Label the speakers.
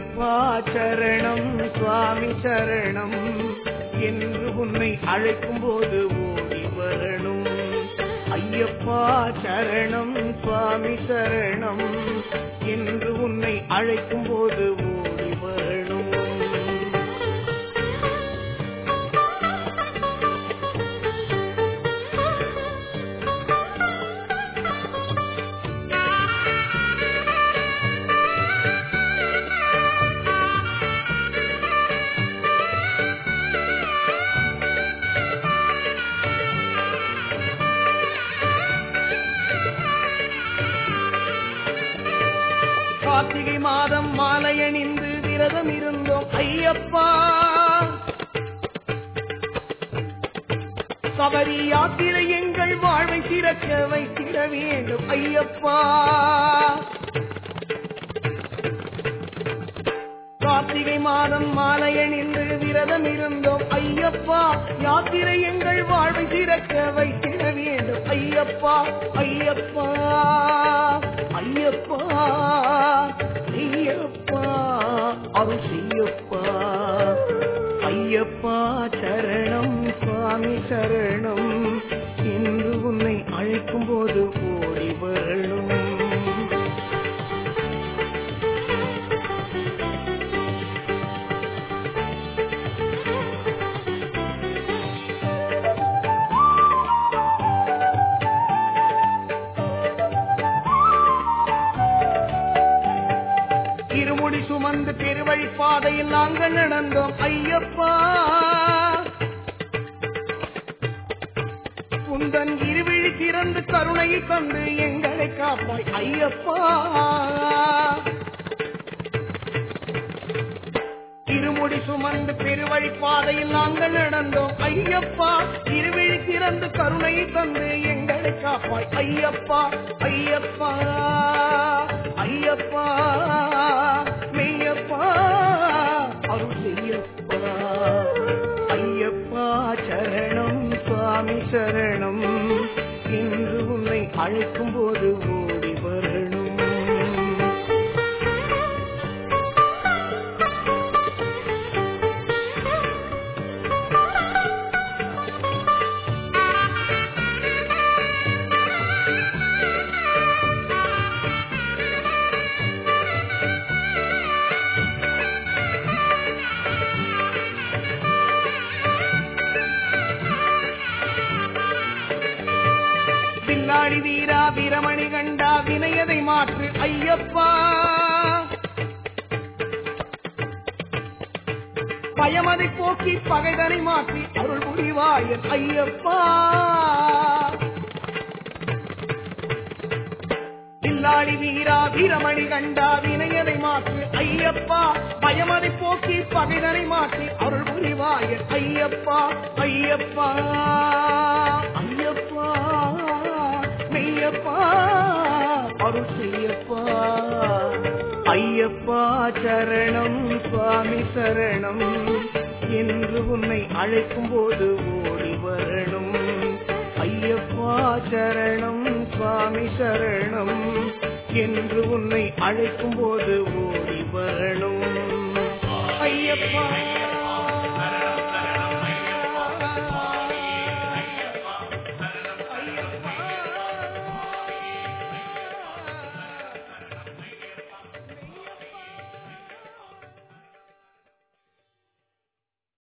Speaker 1: ஐயப்பா சரணம் சுவாமி சரணம் என்று உன்னை அழைக்கும் போது ஓடி வரணும் ஐயப்பா சரணம் சுவாமி சரணம் என்று உன்னை அழைக்கும் போது ஓடி வரணும் கார்த்திகை மாதம் மாலையணிந்து விரதம் இருந்தோம் ஐயப்பா சபரி யாத்திரை எங்கள் வாழ்வை சிறக்க வைத்திட வேண்டும் ஐயப்பா கார்த்திகை மாதம் மாலையணிந்து விரதம் இருந்தோம் ஐயப்பா யாத்திரை எங்கள் வாழ்வை சிறக்க வைத்திட வேண்டும் ஐயப்பா ஐயப்பா ஐயப்பா ஐயப்பா அருள் செய்யப்பா ஐயப்பா சரணம் சுவாமி சரணம் என்று உன்னை அழைக்கும் போது ஓடி வரணும் இருமுடி சுமந்து பெருவழி பாதையில் நாங்கள் நடந்தோம் ஐயப்பா உந்தன் இருவிழி திறந்து கருணையை தந்து எங்களை காப்பாய் ஐயப்பா இருமுடி சுமந்து பெருவழி பாதையில் நாங்கள் நடந்தோம் ஐயப்பா இருவிழி திறந்து கருணையை தந்து எங்களை காப்பாய் ஐயப்பா ஐயப்பா ஐயப்பா மெய்யப்பா அருள் செய்யப்பா ஐயப்பா சரணம் சுவாமி சரணம் இன்று உன்னை அழைக்கும் போது ஓடி வரணும் பில்லாடி வீரா வீரமணி கண்டா வினையதை மாற்று ஐயப்பா பயமதை போக்கி பகைதனை மாற்றி அருள் புரிவாயன் ஐயப்பா பில்லாடி வீரா வீரமணி கண்டா வினையதை மாற்று ஐயப்பா பயமதை போக்கி பகைதனை மாற்றி அருள் புரிவாயன் ஐயப்பா ஐயப்பா ஐயப்பா மெய்யப்பா அருள் செய்யப்பா ஐயப்பா சரணம் சுவாமி சரணம் என்று உன்னை அழைக்கும் போது ஓடி வரணும் ஐயப்பா சரணம் சுவாமி சரணம் என்று உன்னை அழைக்கும் போது ஓடி வரணும்